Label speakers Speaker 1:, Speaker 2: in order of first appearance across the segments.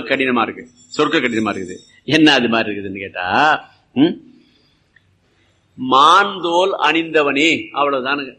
Speaker 1: கடினமா இருக்கு சொர்க்க கடினமா இருக்குது என்ன அது மாதிரி இருக்குதுன்னு கேட்டா ம்? மான்தோல் அணிந்தவனே அவ்வளவுதானுங்க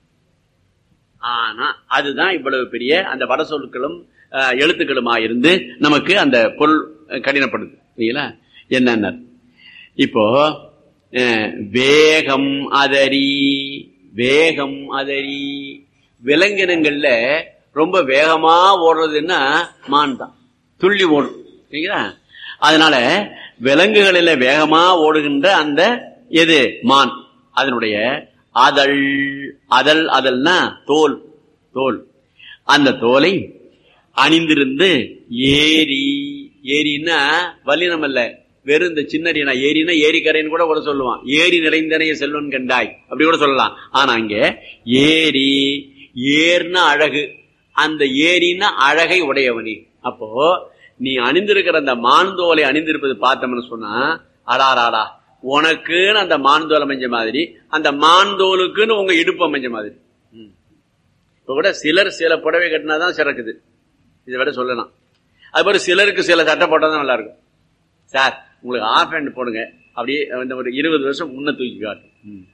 Speaker 1: ஆனா அதுதான் இவ்வளவு பெரிய அந்த வட சொற்களும் அஹ், எழுத்துக்களுமா இருந்து நமக்கு அந்த பொருள் அஹ், கடினப்படுது இல்லைங்களா என்னென்ன இப்போ அஹ், வேகம் அதரி வேகம் அதரி விலங்கினங்கள்ல ரொம்ப வேகமா ஓடுறதுன்னா மான் தான் துள்ளி ஓடும் சரிங்களா அதனால விலங்குகளில வேகமா ஓடுகின்ற அந்த எது மான் அதனுடைய அதழ் அதழ் அதழ்னா தோல் தோல் அந்த தோலை அணிந்திருந்து ஏரி ஏரின்னா வல்லினம் அல்ல வெறும் இந்த சின்னடினா ஏரினா ஏரிக்கரைன்னு கூட கூட சொல்லுவான் ஏரி நிறைந்தனைய செல்வன் கண்டாய் அப்படி கூட சொல்லலாம் ஆனா அங்க ஏரி ஏர்னா அழகு அந்த ஏரின்னா அழகை உடையவனே அப்போ நீ அணிந்திருக்கிற அந்த மான்தோலை அணிந்திருப்பது பார்த்தோம்னு சொன்னா அடாராடா உனக்குன்னு அந்த மான்தோல் அமைஞ்ச மாதிரி அந்த மான்தோலுக்குன்னு உங்க இடுப்பு அமைஞ்ச மாதிரி ம். இப்ப கூட சிலர் சில புடவை கட்டினாதான் சிறக்குது இதை விட சொல்லலாம் அது மாதிரி சிலருக்கு சில சட்டை போட்டால் தான் நல்லா இருக்கும் சார் உங்களுக்கு ஆஃப் ஹேண்ட் போடுங்க அப்படியே இந்த ஒரு இருபது வருஷம் முன்ன தூக்கி காட்டும் ம்.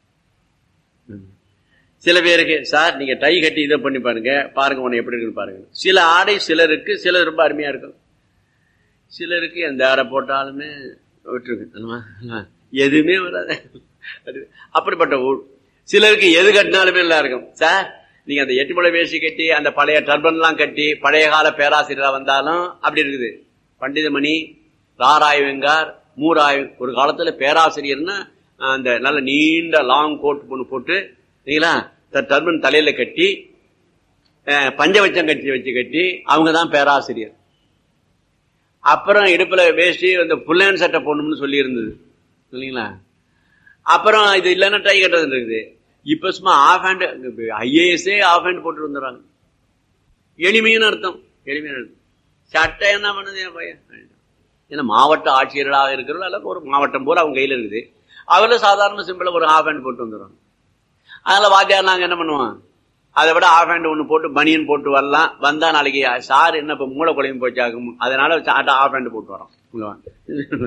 Speaker 1: ம். சில பேருக்கு சார் நீங்க டை கட்டி இதை பண்ணி பாருங்க பாருங்க உன்னை எப்படி இருக்குன்னு பாருங்க சில ஆடை சிலருக்கு சிலர் ரொம்ப அருமையா இருக்கும் சிலருக்கு எந்த ஆடை போட்டாலுமே விட்டுருக்கு ஆமா, ஆமா. எதுவுமே வராது அது அப்படிப்பட்ட ஊர் சிலருக்கு எது கட்டினாலுமே நல்லா இருக்கும் சார் நீங்க அந்த எட்டு முளை வேஷ்டி கட்டி அந்த பழைய டர்பன் எல்லாம் கட்டி பழைய கால பேராசிரியரா வந்தாலும் அப்படி இருக்குது பண்டிதமணி ராராய் வெங்கார் மூராய் ஒரு காலத்துல பேராசிரியர்னா அந்த நல்ல நீண்ட லாங் கோட் பொண்ணு போட்டு சரிங்களா டர்பன் தலையில கட்டி அஹ், பஞ்சவச்சம் கட்டி வச்சு கட்டி அவங்க தான் பேராசிரியர் அப்புறம் இடுப்புல வேஷ்டி அந்த புல்லன் சட்டை போடணும்னு சொல்லி இருந்தது இல்லைங்களா அப்புறம் இது இல்லைன்னா டை கட்டுறது இருக்குது இப்ப சும்மா ஆஃப் ஹேண்ட் ஐஏஎஸ்ஏ ஆஃப் ஹேண்ட் போட்டு வந்துடுறாங்க எளிமையான அர்த்தம் எளிமையான அர்த்தம் சட்டை என்ன பண்ணுது என் பையன் ஏன்னா மாவட்ட ஆட்சியர்களாக இருக்கிறவங்க அல்ல ஒரு மாவட்டம் பூரா அவங்க கையில இருக்குது அவர்ல சாதாரண சிம்பிளா ஒரு ஆஃப் ஹேண்ட் போட்டு வந்துடுறாங்க அதனால வாத்தியார் நாங்க என்ன பண்ணுவோம் அதை விட ஆஃப் ஹேண்ட் ஒன்று போட்டு பனியன் போட்டு வரலாம் வந்தா நாளைக்கு சார் என்ன இப்ப மூளை குழம்பு போச்சாகும் அதனால ஆஃப் ஹேண்ட் போட்டு வரோம் இங்க வாங்க.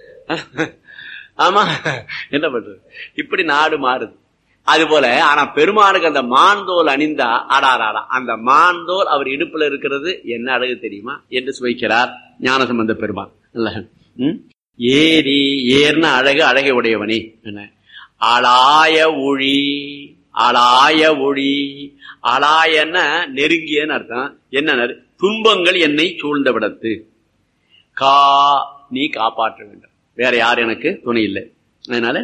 Speaker 1: ஆமா என்ன பண்றது இப்படி நாடு மாறுது அது போல ஆனா பெருமானுக்கு அந்த மான்தோல் அணிந்தா ஆடாராடா அந்த மான்தோல் அவர் இடுப்புல இருக்கிறது என்ன அழகு தெரியுமா என்று சுவைக்கிறார் ஞானசம்பந்த பெருமான் இல்ல ம்? ஏரி ஏர்ன அழகு அழகை உடையவனே என்ன அலாய ஒளி அலாய ஒளி அலாயன நெருங்கியன்னு அர்த்தம் என்ன துன்பங்கள் என்னை சூழ்ந்த விடத்து கா நீ காப்பாற்ற வேண்டும் வேற யார் எனக்கு துணை இல்லை அதனால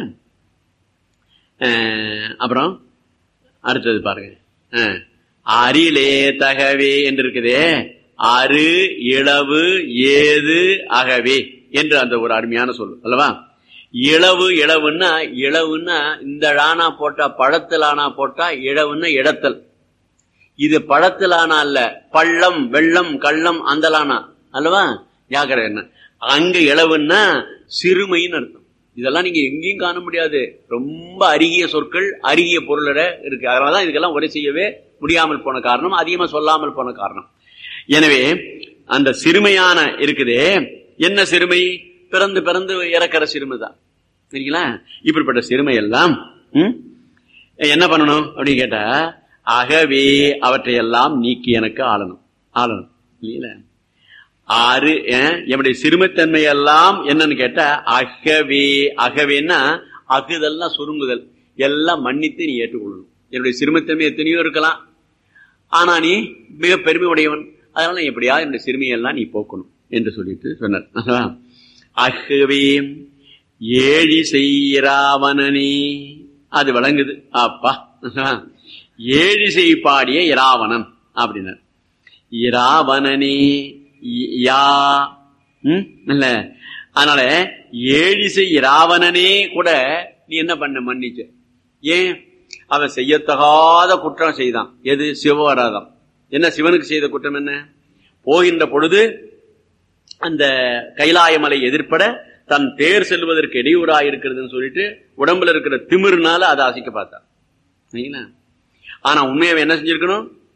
Speaker 1: அஹ், அப்புறம் அடுத்தது பாருங்க அஹ், அரிலே தகவே என்று இருக்குதே அரு இளவு ஏது அகவே என்று அந்த ஒரு அருமையான சொல் அல்லவா இளவு இளவுன்னா இளவுன்னா இந்த ழானா போட்டா பழத்திலானா போட்டா இளவுன்னா இடத்தல் இது பழத்திலானா அல்ல பள்ளம் வெள்ளம் கள்ளம் அந்தலானா அல்லவா ஜாக்கிரதை என்ன அங்க இளவுன்னா சிறுமைன்னு அர்த்தம் இதெல்லாம் நீங்க எங்கேயும் காண முடியாது ரொம்ப அருகிய சொற்கள் அருகிய பொருளோட இருக்கு அதனாலதான் இதுக்கெல்லாம் உரை செய்யவே முடியாமல் போன காரணம் அதிகமா சொல்லாமல் போன காரணம் எனவே அந்த சிறுமையான இருக்குதே என்ன சிறுமை பிறந்து பிறந்து இறக்கிற சிறுமை தான் சரிங்களா இப்படிப்பட்ட சிறுமை எல்லாம் ம், என்ன பண்ணணும் அப்படின்னு கேட்டா அகவே அவற்றையெல்லாம் நீக்கி எனக்கு ஆளணும் ஆளணும் இல்லைங்களா ஆறு அஹ், என்னுடைய சிறுமைத்தன்மை எல்லாம் என்னன்னு கேட்டா அகவே அகவேன்னா அகுதல்லாம் சுருங்குதல் எல்லாம் மன்னித்து நீ ஏற்றுக்கொள்ளணும் என்னுடைய சிறுமைத்தன்மை எத்தனையோ இருக்கலாம் ஆனா நீ மிக பெருமை உடையவன் அதனால நீ எப்படியாவது என்னுடைய சிறுமையெல்லாம் நீ போக்கணும் என்று சொல்லிட்டு சொன்னார் அல்லவா? அகவே ஏழி செய்ராவணனே அது விளங்குது அப்பா அல்லவா? ஏழிசை பாடிய இராவணன் அப்படின்னார் இராவணனே இ- யா ம்? இல்ல அதனால ஏழிசை இராவணனே கூட நீ என்ன பண்ண மன்னிச்ச ஏன் அவன் செய்யத்தகாத குற்றம் செய்தான் எது சிவவராதம் என்ன சிவனுக்கு செய்த குற்றம் என்ன போகின்ற பொழுது அந்த கைலாயமலை எதிர்ப்பட தன் தேர் செல்வதற்கு இடையூறாக இருக்கிறதுன்னு சொல்லிட்டு உடம்புல இருக்கிற திமிருனால அதை அசைக்க பார்த்தான் சரிங்களா ஆனா உண்மையை அவன் என்ன செஞ்சிருக்கணும்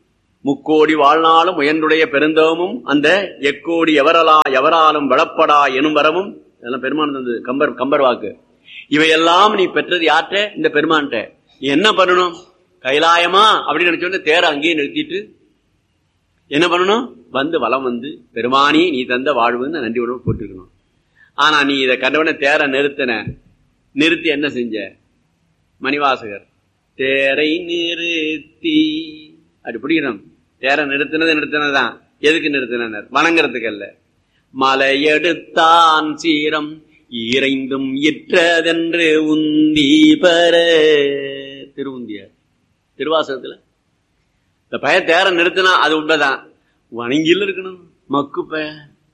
Speaker 1: முக்கோடி வாழ்நாளும் முயன்றுடைய பெருந்தவமும் அந்த எக்கோடி எவரலா எவராலும் வளப்படா எனும் வரமும் இதெல்லாம் பெருமான் தந்தது கம்பர் கம்பர் வாக்கு இவையெல்லாம் நீ பெற்றது யார்கிட்ட இந்த பெருமான்கிட்ட நீ என்ன பண்ணணும் கைலாயமா அப்படின்னு நினைச்சோன்னு தேர அங்கேயே நிறுத்திட்டு என்ன பண்ணணும் வந்து வலம் வந்து பெருமானி நீ தந்த வாழ்வுன்னு நன்றி உணவு போட்டிருக்கணும் ஆனா நீ இதை கண்டவன தேர நிறுத்தின நிறுத்தி என்ன செஞ்ச மணிவாசகர் தேரை நிறுத்தி அப்படி பிடிக்கணும் தேரை நிறுத்தினது நிறுத்தினதுதான் எதுக்கு நிறுத்தினர் வணங்குறதுக்கு அல்ல மலையெடுத்தான் சீரம் இறைந்தும் இற்றதென்று உந்தி பெற திருவுந்தியார் திருவாசகத்துல இந்த பய தேர நிறுத்தினா அது உண்மைதான் வணங்கியில் இருக்கணும் மக்கு பய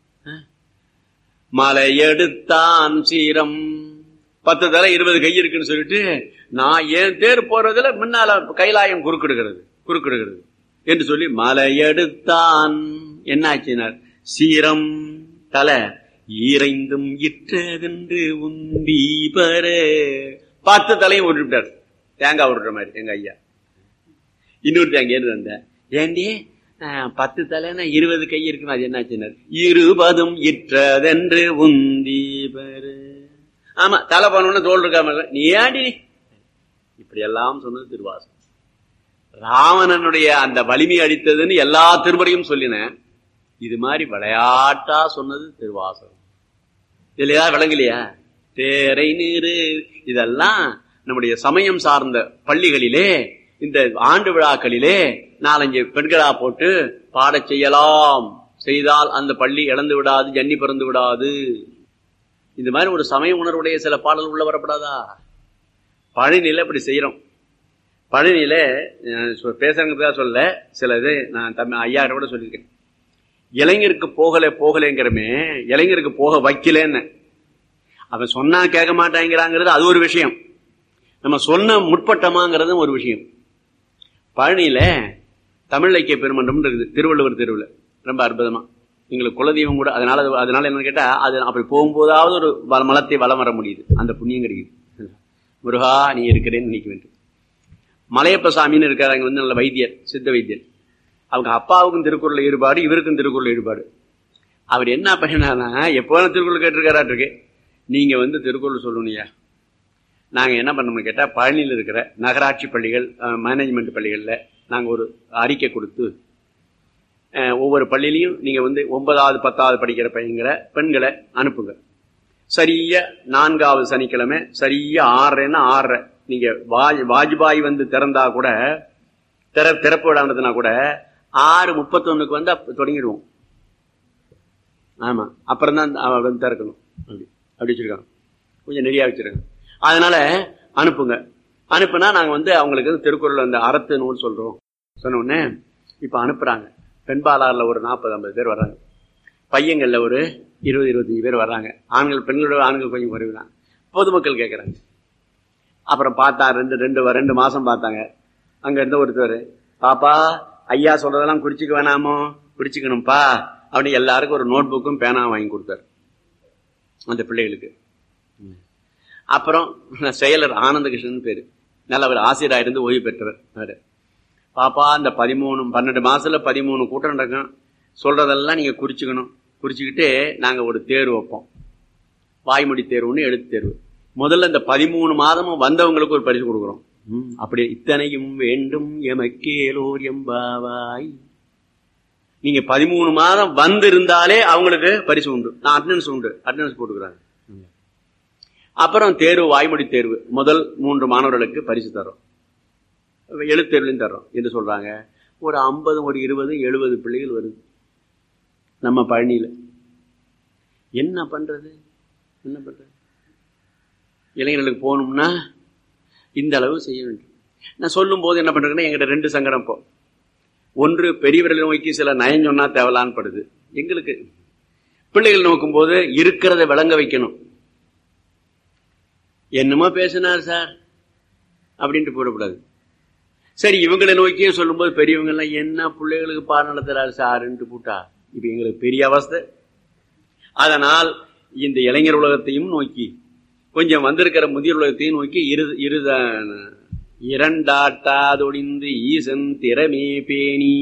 Speaker 1: மலையெடுத்தான் சீரம் பத்து தலை இருபது கை இருக்குன்னு சொல்லிட்டு நான் ஏன் தேர் போறதுல முன்னால கைலாயம் குறுக்கிடுகிறது குறுக்கிடுகிறது என்று சொல்லி மலையெடுத்தான் என்ன ஆச்சினார் சீரம் தலை ஈரைந்தும் இற்றதென்று உந்தி பெற பத்து தலையும் விட்டுவிட்டார் தேங்காய் விடுற மாதிரி எங்க ஐயா இன்னொரு தேங்காய் ஏறு வந்த ஏண்டி பத்து தலைன்னா இருபது கை இருக்குன்னு அது என்னாச்சுனர் இருபதும் இற்றதென்று உந்தி பெரு ஆமா தலை பண்ணணும்னு தோல் இருக்காம நீ ஏண்டி இப்படி எல்லாம் சொன்னது திருவாசம் ராவணனுடைய அந்த வலிமை அடித்ததுன்னு எல்லா திருமுறையும் சொல்லினேன் இது மாதிரி விளையாட்டா சொன்னது திருவாசகம் இல்லையா விளங்கலையா தேரை நீரு இதெல்லாம் நம்முடைய சமயம் சார்ந்த பள்ளிகளிலே இந்த ஆண்டு விழாக்களிலே நாலஞ்சு பெண்களா போட்டு பாடச் செய்யலாம் செய்தால் அந்த பள்ளி இழந்து விடாது ஜன்னி பிறந்து விடாது இந்த மாதிரி ஒரு சமய உணர்வுடைய சில பாடல் உள்ள வரப்படாதா பழனியில இப்படி செய்யறோம் பழனியில பேசுறதுக்காக சொல்ல சில இது நான் தமிழ் ஐயா கூட சொல்லியிருக்கேன் இளைஞருக்கு போகல போகலைங்கிறமே இளைஞருக்கு போக வைக்கலன்னு அவன் சொன்னா கேட்க மாட்டாங்கிறாங்கிறது அது ஒரு விஷயம் நம்ம சொன்ன முற்பட்டமாங்கிறது ஒரு விஷயம் பழனியில தமிழ் ஐக்கிய பெருமன்றம் இருக்குது திருவள்ளுவர் தெருவில் ரொம்ப அற்புதமா எங்களுக்கு குலதெய்வம் கூட அதனால அதனால என்ன கேட்டா அது அப்படி போகும்போதாவது ஒரு மலத்தை வளம் வர முடியுது அந்த புண்ணியம் கிடைக்குது முருகா நீ இருக்கிறேன்னு நினைக்க வேண்டும் மலையப்ப சாமின்னு இருக்காரு அங்க வந்து நல்ல வைத்தியர் சித்த வைத்தியர் அவங்க அப்பாவுக்கும் திருக்குறள் ஈடுபாடு இவருக்கும் திருக்குறள் ஈடுபாடு அவர் என்ன பண்ணினானா எப்போ திருக்குறள் கேட்டிருக்காராட்டு நீங்க வந்து திருக்குறள் சொல்லணுயா நாங்க என்ன பண்ணோம்னு கேட்டா பழனியில் இருக்கிற நகராட்சி பள்ளிகள் மேனேஜ்மெண்ட் பள்ளிகள்ல நாங்க ஒரு அறிக்கை கொடுத்து ஒவ்வொரு பள்ளியிலையும் நீங்க வந்து ஒன்பதாவது பத்தாவது படிக்கிற பையங்களை பெண்களை அனுப்புங்க சரியா நான்காவது சனிக்கிழமை சரியா ஆறரைன்னா ஆறரை நீங்க வாஜ் வாஜ்பாய் வந்து திறந்தா கூட திற திறப்பு விழா நடத்தினா கூட ஆறு முப்பத்தொன்னுக்கு வந்து தொடங்கிடுவோம் ஆமா அப்புறம் தான் வந்து திறக்கணும் அப்படி அப்படி வச்சிருக்காங்க கொஞ்சம் நெறியா வச்சிருக்காங்க அதனால அனுப்புங்க அனுப்புனா நாங்க வந்து அவங்களுக்கு திருக்குறள் அந்த அறத்து நூல் சொல்றோம் சொன்ன உடனே இப்ப அனுப்புறாங்க பெண்பாலாறுல ஒரு நாற்பது ஐம்பது பேர் வர்றாங்க பையங்கள்ல ஒரு இருபது இருபத்தஞ்சு பேர் வர்றாங்க ஆண்கள் பெண்களோட ஆண்கள் கொஞ்சம் குறைவு தான் பொதுமக்கள் கேட்கறாங்க அப்புறம் பார்த்தா ரெண்டு ரெண்டு ரெண்டு மாசம் பார்த்தாங்க அங்க இருந்த ஒருத்தர் பாப்பா ஐயா சொல்றதெல்லாம் குறிச்சிக்க வேணாமோ குறிச்சிக்கணும்ப்பா அப்படின்னு எல்லாருக்கும் ஒரு நோட் புக்கும் பேனா வாங்கி கொடுத்தாரு அந்த பிள்ளைகளுக்கு அப்புறம் செயலர் ஆனந்த கிருஷ்ணன் பேரு நல்ல ஒரு ஆசிரியராக இருந்து ஓய்வு பெற்றவர் பாப்பா அந்த பதிமூணு பன்னெண்டு மாசத்துல பதிமூணு கூட்டம் நடக்கும் சொல்றதெல்லாம் நீங்க குறிச்சுக்கணும் குறிச்சுக்கிட்டு நாங்க ஒரு தேர்வு வைப்போம் வாய்மொழி தேர்வுன்னு எழுத்து தேர்வு முதல்ல இந்த பதிமூணு மாதமும் வந்தவங்களுக்கு ஒரு பரிசு கொடுக்குறோம் அப்படி இத்தனையும் வேண்டும் எமக்கேலோர் எம்பாவாய் நீங்க பதிமூணு மாதம் வந்து இருந்தாலே அவங்களுக்கு பரிசு உண்டு நான் அட்டண்டன்ஸ் உண்டு அட்டண்டன்ஸ் போட்டுக்கிறாங்க அப்புறம் தேர்வு வாய்மொழி தேர்வு முதல் மூன்று மாணவர்களுக்கு பரிசு தரோம் எழுத்தேர்வுலையும் தர்றோம் என்று சொல்றாங்க ஒரு ஐம்பது ஒரு இருபது எழுபது பிள்ளைகள் வருது நம்ம பழனியில என்ன பண்றது என்ன பண்றது இளைஞர்களுக்கு போகணும்னா இந்த அளவு செய்ய வேண்டும் நான் சொல்லும் போது என்ன பண்றேன்னா எங்கிட்ட ரெண்டு சங்கடம் இப்போ ஒன்று பெரியவர்களை நோக்கி சில நயம் சொன்னா தேவலான்னு படுது எங்களுக்கு பிள்ளைகள் நோக்கும் போது இருக்கிறத விளங்க வைக்கணும் என்னமோ பேசினார் சார் அப்படின்ட்டு போடக்கூடாது சரி இவங்களை நோக்கியே சொல்லும்போது பெரியவங்க எல்லாம் என்ன பிள்ளைகளுக்கு பாடம் நடத்துறாரு சாருன்ட்டு போட்டா இப்ப எங்களுக்கு பெரிய அவஸ்தை அதனால் இந்த இளைஞர் உலகத்தையும் நோக்கி கொஞ்சம் வந்திருக்கிற முதியோர் உலகத்தையும் நோக்கி இரு இருத இரண்டாட்டாதொழிந்து ஈசன் திறமே பேணி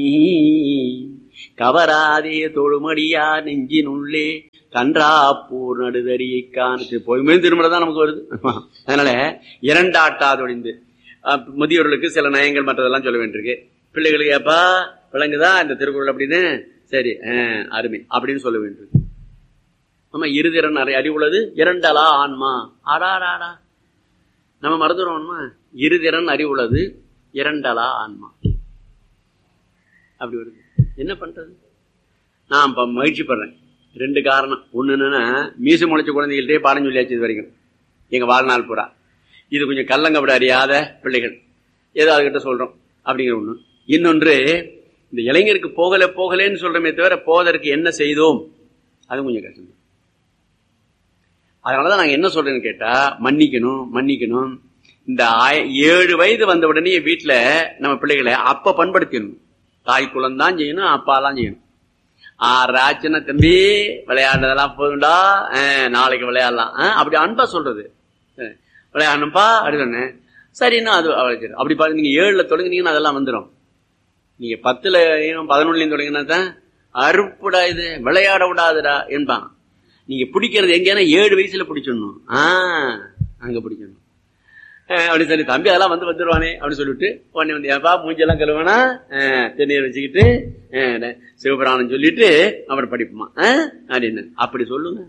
Speaker 1: கவராதே தொழுமடியா நெஞ்சினுள்ளே கன்றாப்பூர் நடுதறியை காணத்து போயுமே திருமணம் தான் நமக்கு வருது அதனால இரண்டாட்டாதொழிந்து அஹ், முதியோர்களுக்கு சில நயங்கள் மற்றதெல்லாம் சொல்ல வேண்டியிருக்கு பிள்ளைகளுக்கு ஏப்பா விளங்குதா இந்த திருக்குறள் அப்படின்னு சரி அஹ், அருமை அப்படின்னு சொல்ல வேண்டியிருக்கு ஆமா இருதிறன் அறி அறிவுள்ளது இரண்டலா ஆன்மா ஆடாடாடா நம்ம மறந்துடுவோம்மா இருதிறன் அறிவுள்ளது இரண்டலா ஆன்மா அப்படி வருது என்ன பண்றது நான் இப்ப மகிழ்ச்சி படுறேன் ரெண்டு காரணம் ஒண்ணு என்னன்னா மீச முளைச்ச குழந்தைகள்ட்டே பாடம் சொல்லியாச்சு இது வரைக்கும் எங்க வாழ்நாள் பூரா இது கொஞ்சம் கல்லங்கப்பட அறியாத பிள்ளைகள் ஏதோ அதுகிட்ட சொல்றோம் அப்படிங்கிற ஒண்ணு இன்னொன்று இந்த இளைஞருக்கு போகல போகலேன்னு சொல்றோமே தவிர போவதற்கு என்ன செய்தோம் அது கொஞ்சம் கஷ்டம் அதனாலதான் நாங்க என்ன சொல்றேன்னு கேட்டா மன்னிக்கணும் மன்னிக்கணும் இந்த ஆய- ஏழு வயது வந்த உடனே வீட்டுல நம்ம பிள்ளைகளை அப்ப பண்படுத்திடணும் தாய் குலம் தான் செய்யணும் அப்பாலாம் செய்யணும் ஆறு ஆச்சுன்னா தம்பி விளையாடுறதெல்லாம் போதும்டா அஹ், நாளைக்கு விளையாடலாம் அஹ், அப்படி அன்பா சொல்றது அஹ், விளையாடணும்ப்பா அப்படி சொன்னேன் சரின்னா அது அவளுக்கு சரி. அப்படி பாருங்க நீங்க ஏழுல தொடங்குனீங்கன்னா அதெல்லாம் வந்துடும் நீங்க பத்துல பதினொன்னுலயும் தொடங்கினா தான் அறுப்புடா இது விளையாட விடாதுடா என்பான் நீங்க பிடிக்கிறது எங்கேனா ஏழு வயசுல பிடிச்சிடணும் ஆஹ் அங்க பிடிக்கணும் அஹ் அப்படி சொல்லி தம்பி அதெல்லாம் வந்து வந்துருவானே அப்படின்னு சொல்லிட்டு உடனே வந்து ஏப்பா மூஞ்செல்லாம் கழுவனா தென்னீர் வச்சுக்கிட்டு அஹ், ந- சிவபுராணம் சொல்லிட்டு அப்புறம் படிப்புமா அஹ், அப்படின்னு அப்படி சொல்லுங்க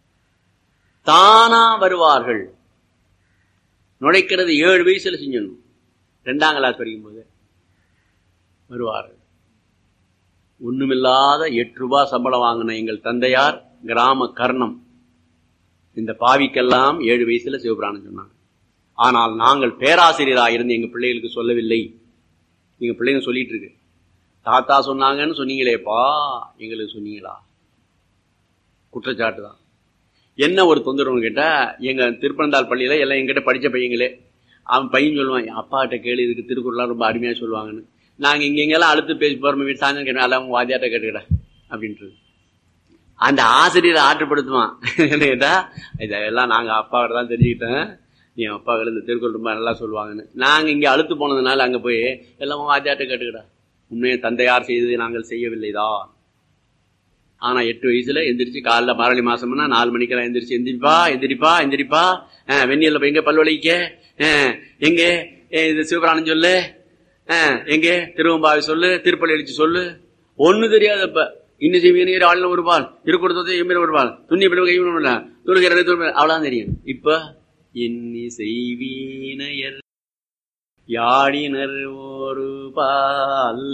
Speaker 1: தானா வருவார்கள் நுழைக்கிறது ஏழு வயசுல செஞ்சிடணும் ரெண்டாம் கிளாஸ் படிக்கும் போது வருவார்கள் ஒண்ணுமில்லாத எட்டு ரூபாய் சம்பளம் வாங்கின எங்கள் தந்தையார் கிராம கர்ணம் இந்த பாவிக்கெல்லாம் ஏழு வயசுல சிவபுராணம் சொன்னாங்க ஆனால் நாங்கள் பேராசிரியராக இருந்து எங்க பிள்ளைகளுக்கு சொல்லவில்லை எங்க பிள்ளைங்க சொல்லிட்டு இருக்கு தாத்தா சொன்னாங்கன்னு சொன்னீங்களேப்பா எங்களுக்கு சொன்னீங்களா குற்றச்சாட்டு தான் என்ன ஒரு தொந்தரவுன்னு கேட்டா எங்க திருப்பனந்தாள் பள்ளியில எல்லாம் எங்கிட்ட படிச்ச பையங்களே அவன் பையன் சொல்லுவான் "என் அப்பாட்ட கேளு இதுக்கு திருக்குறள்லாம் ரொம்ப அருமையா சொல்லுவாங்கன்னு நாங்க இங்க இங்கெல்லாம் அழுத்து பேசி போறோம் வீட்டு சாயந்தரம் கேட்டோம் எல்லாம் உங்க வாத்தியாட்ட கேட்டுக்கடா அப்படின்றது அந்த ஆசிரியரை ஆற்றுப்படுத்துவான் என்ன கேட்டா இதெல்லாம் நாங்க அப்பாவிட்ட தான் தெரிஞ்சுக்கிட்டேன் நீ அப்பாக்கள் இந்த திருக்குறள் ரொம்ப நல்லா சொல்லுவாங்கன்னு நாங்க இங்க அழுத்து போனதுனால அங்க போய் எல்லாம் உங்க வாத்தியாட்ட கேட்டுக்கடா உண்மையை தந்தையார் செய்ததை நாங்கள் செய்யவில்லைதான் ஆனா எட்டு வயசுல எந்திரிச்சு காலைல மாரளி மாசம்னா நாலு மணிக்கெல்லாம் எந்திரிச்சு எந்திரிப்பா எந்திரிப்பா எந்திரிப்பா அஹ், வெந்நீர்ல போய் எங்க பல்வழிக்க அஹ், எங்க அஹ், இது சிவபிராணம் சொல்லு அஹ், எங்க திருவம்பாவை சொல்லு திருப்பள்ளி எழுச்சி சொல்லு ஒண்ணு தெரியாது அப்ப இன்னும் செய்வீர் ஆளுநர் ஒரு பால் திருக்கூடத்தை எம்பின ஒரு பால் துண்ணி பிள்ளை கைவிட துணுகிறது அவ்வளவுதான் தெரியும் இப்ப இன்னி செய்வீனையர் யாழினர் ஒரு பால்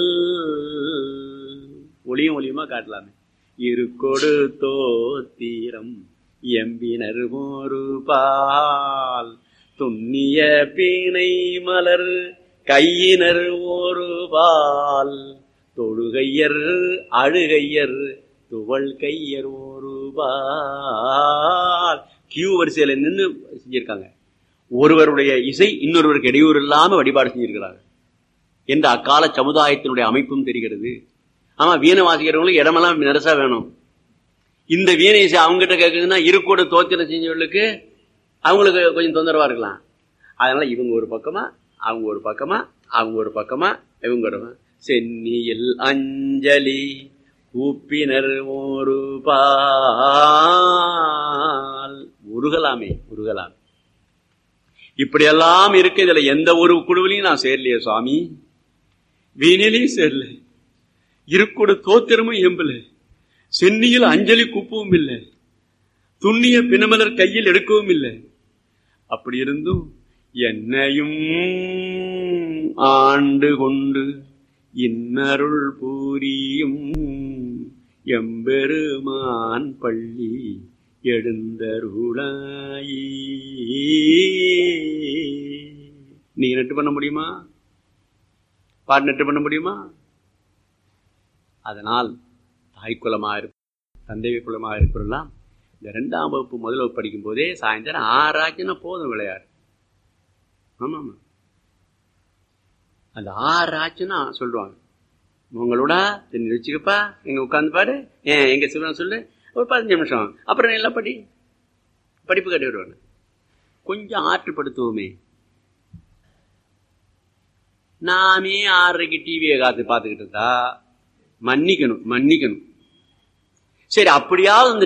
Speaker 1: ஒளியும் ஒளியுமா காட்டலாமே இருக்கொடு தோத்திரம் எம்பினர் ஒரு பால் துண்ணிய பீனை மலர் கையினர் ஒரு பால் தொழுகையர் அழுகையர் துவள் கையர் ஒரு பால் கியூ வரிசையில நின்று செஞ்சிருக்காங்க ஒருவருடைய இசை இன்னொருவருக்கு இடையூறு இல்லாம வழிபாடு செஞ்சிருக்கிறாங்க என்ற அக்கால சமுதாயத்தினுடைய அமைப்பும் தெரிகிறது ஆமா வீணை வாசிக்கிறவங்களுக்கு இடமெல்லாம் நெரசா வேணும் இந்த வீணை இசை அவங்ககிட்ட கேட்குதுன்னா இருக்கோட தோத்திரம் செஞ்சவர்களுக்கு அவங்களுக்கு கொஞ்சம் தொந்தரவா இருக்கலாம் அதனால இவங்க ஒரு பக்கமா அவங்க ஒரு பக்கமா அவங்க ஒரு பக்கமா இவங்க ஒரு பக்கமா. சென்னியில் அஞ்சலி கூப்பினர் ஒரு பால் உருகலாமே உருகலாமே இப்படியெல்லாம் இருக்கு இதுல எந்த ஒரு குழுவிலையும் நான் சேரலையே சுவாமி வீணிலையும் சேரல இருக்கோட தோத்திரமும் எம்பல சென்னியில் அஞ்சலி குப்பவும் இல்லை துண்ணிய பிணமலர் கையில் எடுக்கவும் இல்லை அப்படி இருந்தும் என்னையும் ஆண்டு கொண்டு இன்னருள் பூரியும் எம்பெருமான் பள்ளி எழுந்தருளாயி நீங்க நெட்டு பண்ண முடியுமா பாட்டு நெட்டு பண்ண முடியுமா அதனால் தாய்க்குலமா இருப்ப தந்தை குலமா இருப்பவரெல்லாம் இந்த ரெண்டாம் வகுப்பு முதல் வகுப்பு படிக்கும் போதே சாயந்தரம் ஆறாச்சுன்னா போதும் விளையாடு ஆமா ஆமா அந்த ஆறு ஆச்சுன்னா சொல்லுவாங்க உங்களோட தண்ணி வச்சுக்கப்பா எங்க உட்காந்து பாரு ஏன் எங்க சிவன் சொல்லு ஒரு பதினஞ்சு நிமிஷம் அப்புறம் எல்லாம் படி படிப்பு கட்டி விடுவாங்க கொஞ்சம் ஆற்றுப்படுத்துவோமே நாமே ஆறரைக்கு டிவியை காத்து பார்த்துக்கிட்டு இருந்தா மன்னிக்கணும் மன்னிக்கணும் சரி அப்படியாவது இந்த